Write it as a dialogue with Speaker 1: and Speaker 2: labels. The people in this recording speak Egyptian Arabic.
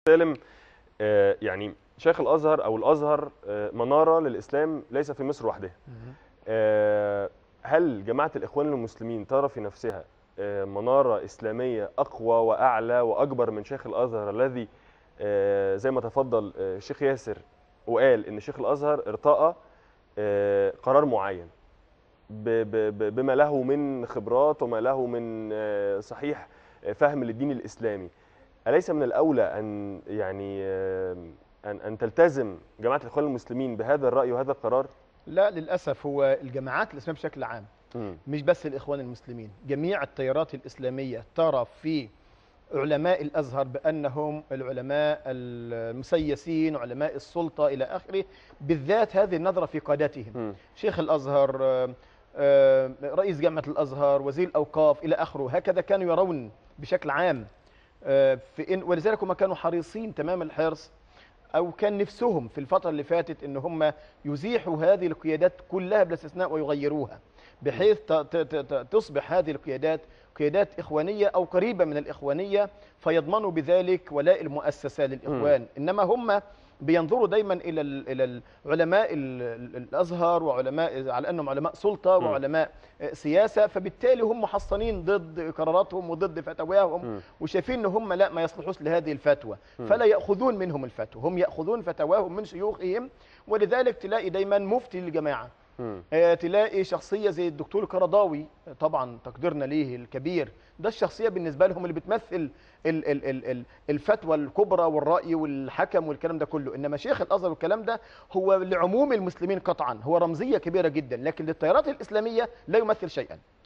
Speaker 1: سالم آه، يعني شيخ الازهر او الازهر آه، مناره للاسلام ليس في مصر وحدها آه، هل جماعه الاخوان المسلمين ترى في نفسها آه، مناره اسلاميه اقوى واعلى واكبر من شيخ الازهر الذي آه، زي ما تفضل آه، الشيخ ياسر وقال ان شيخ الازهر ارتأى آه، قرار معين ب- ب- ب- بما له من خبرات وما له من آه، صحيح آه، فهم للدين الاسلامي اليس من الاولى ان يعني آه، ان ان تلتزم جماعه الاخوان المسلمين بهذا الراي وهذا القرار
Speaker 2: لا للاسف هو الجماعات الاسلاميه بشكل عام
Speaker 1: مم.
Speaker 2: مش بس الاخوان المسلمين جميع التيارات الاسلاميه ترى في علماء الازهر بانهم العلماء المسيسين علماء السلطه الى اخره بالذات هذه النظره في قادتهم
Speaker 1: مم.
Speaker 2: شيخ الازهر آه، آه، رئيس جامعه الازهر وزير الاوقاف الى اخره هكذا كانوا يرون بشكل عام آه، في إن ولذلك هم كانوا حريصين تمام الحرص او كان نفسهم في الفتره اللي فاتت ان هم يزيحوا هذه القيادات كلها بلا استثناء ويغيروها بحيث ت- ت- ت- تصبح هذه القيادات قيادات اخوانيه او قريبه من الاخوانيه فيضمنوا بذلك ولاء المؤسسه للاخوان انما هم بينظروا دايما الى ال- الى العلماء ال- ال- الازهر وعلماء على انهم علماء سلطه
Speaker 1: مم.
Speaker 2: وعلماء آه، سياسه فبالتالي هم محصنين ضد قراراتهم وضد فتاواهم
Speaker 1: مم.
Speaker 2: وشايفين ان هم لا ما يصلحوش لهذه الفتوى فلا ياخذون منهم الفتوى هم ياخذون فتواهم من شيوخهم ولذلك تلاقي دايما مفتي للجماعه
Speaker 1: مم.
Speaker 2: آه، تلاقي شخصيه زي الدكتور القرضاوي آه، طبعا تقديرنا ليه الكبير ده الشخصيه بالنسبه لهم اللي بتمثل ال ال ال ال الفتوى الكبرى والراي والحكم والكلام ده كله انما شيخ الازهر والكلام ده هو لعموم المسلمين قطعا هو رمزيه كبيره جدا لكن للتيارات الاسلاميه لا يمثل شيئا